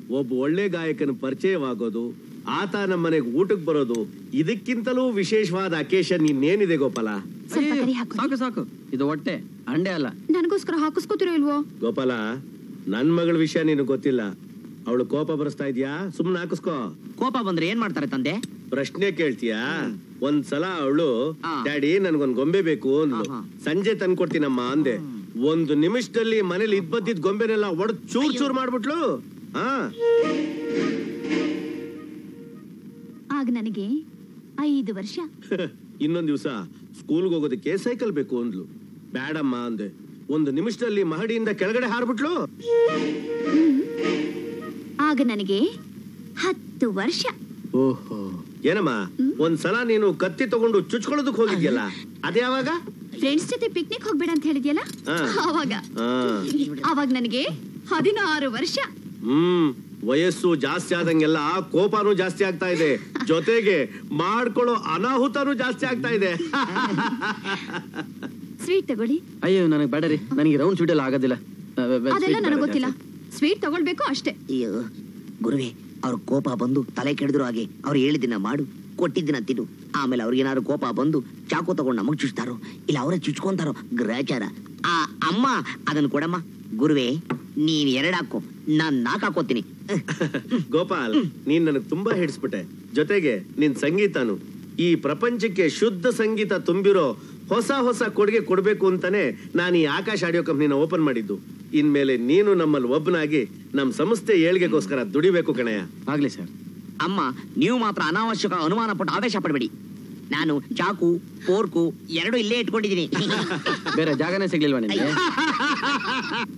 ಒಬ್ಬ ಒಳ್ಳೆ ಗಾಯಕನ ಪರಿಚಯವಾಗೋದು ಆತ ನಮ್ಮ ಮನೆಗೆ ಊಟಕ್ಕೆ ಬರೋದು ಇದಕ್ಕಿಂತಲೂ ವಿಶೇಷವಾದ ಅಕೇಶನ್ ಇನ್ನೇನಿದೆ ಗೋಪಾಲ ಸ್ವಲ್ಪ ಅಯ್ಯೋ, ಕರಿ ಹಾಕು ಸಾಕು ಸಾಕು ಇದು ಹೊಟ್ಟೆ ಅಂಡೆ ಅಲ್ಲ ನನಗೋಸ್ಕರ ಹಾಕಿಸ್ಕೋತಿರೋ ಇಲ್ವೋ ಗೋಪಾಲ ನನ್ ಮಗಳ ವಿಷಯ ನಿನಗೆ ಗೊತ್ತಿಲ್ಲ ಅವಳು ಕೋಪ ಬರೆಸ್ತಾ ಇದ್ಯಾ ಸುಮ್ನೆ ಹಾಕಿಸ್ಕೋ ಕೋಪ ಬಂದ್ರೆ ಏನ್ ಮಾಡ್ತಾರೆ ತಂದೆ ಪ್ರಶ್ನೆ ಕೇಳ್ತೀಯಾ ಒಂದ್ಸಲ ಅವಳು ಆ. ಡ್ಯಾಡಿ ನನ್ಗೊಂದ್ ಗೊಂಬೆ ಬೇಕು ಅಂದ್ಲು ಆಹಾ. ಸಂಜೆ ತಂದ್ಕೊಡ್ತೀನಮ್ಮ ಅಂದೆ ಒಂದು ನಿಮಿಷದಲ್ಲಿ ಮನೇಲಿ ಇದ್ ಬದ್ದಿದ್ ಗೊಂಬೆನೆಲ್ಲ ಒಡ್ ಚೂರ್ ಚೂರ್ ಮಾಡ್ಬಿಟ್ಲು ಹಾ ಆಗ ನನಗೆ ಐದು ವರ್ಷ ಇನ್ನೊಂದ್ ದಿವ್ಸ ಸ್ಕೂಲ್ಗೆ ಹೋಗೋದಕ್ಕೆ ಸೈಕಲ್ ಬೇಕು ಅಂದ್ಲು ಬ್ಯಾಡಮ್ಮ ಅಂದೆ ಒಂದು ನಿಮಿಷದಲ್ಲಿ ಮಹಡಿಯಿಂದ ಕೆಳಗಡೆ ಹಾರ್ಬಿಟ್ಲು ಆಗ ನನಗೆ ಹತ್ತು ವರ್ಷ ಓಹೋ ಏನಮ್ಮ ಒಂದ್ಸಲ ನೀನು ಕತ್ತಿ ತಗೊಂಡು ಚುಚ್ಕೊಳ್ಳೋದಕ್ ಹೋಗಿದ್ಯಲ್ಲ ಅದ್ಯಾವಾಗ ಫ್ರೆಂಡ್ಸ್ ಜೊತೆ ಪಿಕ್ನಿಕ್ ಹೋಗ್ಬೇಡ ಅಂತ ಹೇಳಿದ್ಯಲ್ಲ ಆ. ಅವಾಗ ಆ, ಅವಾಗ ನನಗೆ ಹದಿನಾರು ವರ್ಷ ಹ್ಮ್ ವಯಸ್ಸು ಜಾಸ್ತಿ ಆದಂಗೆಲ್ಲ ಕೋಪನೂ ಜಾಸ್ತಿ ಆಗ್ತಾ ಇದೆ ಜೊತೆಗೆ ಮಾಡ್ಕೊಳ್ಳೋ ಅನಾಹುತನೂ ಜಾಸ್ತಿ ಆಗ್ತಾ ಇದೆ ಸ್ವೀಟ್ ತಗೊಳ್ಳಿ ಅಯ್ಯೋ ನನಗೆ ಬೇಡ ರೀ ನನಗೆ ರೌಂಡ್ ಶೂಟ್ ಎಲ್ಲ ಆಗೋದಿಲ್ಲ ಅ, ಅ, ಅ, ಅದೆಲ್ಲ sweet ನನಗೆ ಬೇಡ ಗೊತ್ತಿಲ್ಲ ಜಾಸ್ತಿ. ಸ್ವೀಟ್ ತಗೊಳ್ಬೇಕು ಅಷ್ಟೇ ಅಯ್ಯೋ ಗುರುವೆ ಅವ್ರ ಕೋಪ ಬಂದು ತಲೆ ಕೆಡಿದ್ರು ಹಾಗೆ ಅವ್ರು ಹೇಳಿದ್ದನ್ನ ಮಾಡು ಕೊಟ್ಟಿದ್ದನ್ನ ತಿನ್ನು ಆಮೇಲೆ ಅವ್ರಿಗೇನಾದ್ರು ಕೋಪ ಬಂದು ಚಾಕು ತಗೊಂಡು ನಮಗ್ ಚುಚ್ತಾರೋ ಇಲ್ಲ ಅವರೇ ಚುಚ್ಕೊಂತಾರೋ ಗ್ರಾಚಾರ ಆ ಅಮ್ಮ ಅದನ್ನ ಕೊಡಮ್ಮ ಗುರುವೆ ನೀನ್ ಎರಡ್ ಹಾಕೋ ನಾನ್ ನಾಲ್ಕು ಹಾಕೋತೀನಿ ಗೋಪಾಲ್ ನೀನ್ ನನಗೆ ತುಂಬಾ ಹಿಡಿಸ್ಬಿಟ್ಟೆ ಜೊತೆಗೆ ನಿನ್ ಸಂಗೀತನು ಈ ಪ್ರಪಂಚಕ್ಕೆ ಶುದ್ಧ ಸಂಗೀತ ತುಂಬಿರೋ ಹೊಸ ಹೊಸ ಕೊಡುಗೆ ಕೊಡ್ಬೇಕು ಅಂತಾನೆ ನಾನು ಈ ಆಕಾಶ ಆಡಿಯೋ ಕಂಪ್ನಿನ ಓಪನ್ ಮಾಡಿದ್ದು ಇನ್ಮೇಲೆ ನೀನು ನಮ್ಮಲ್ಲಿ ಒಬ್ಬನಾಗಿ ನಮ್ ಸಂಸ್ಥೆ ಏಳ್ಗೆಗೋಸ್ಕರ ದುಡಿಬೇಕು ಕಣಯ್ಯ ಆಗ್ಲಿ ಸರ್ ಅಮ್ಮ ನೀವು ಮಾತ್ರ ಅನಾವಶ್ಯಕ ಅನುಮಾನ ಪಟ್ಟು ಆವೇಶ ಪಡಬೇಡಿ ನಾನು ಚಾಕು ಫೋರ್ಕು ಎರಡು ಇಲ್ಲೇ ಇಟ್ಕೊಂಡಿದ್ದೀನಿ ಬೇರೆ ಜಾಗನೇ ಸಿಗ್ಲಿಲ್ವಾ ನಿಮಗೆ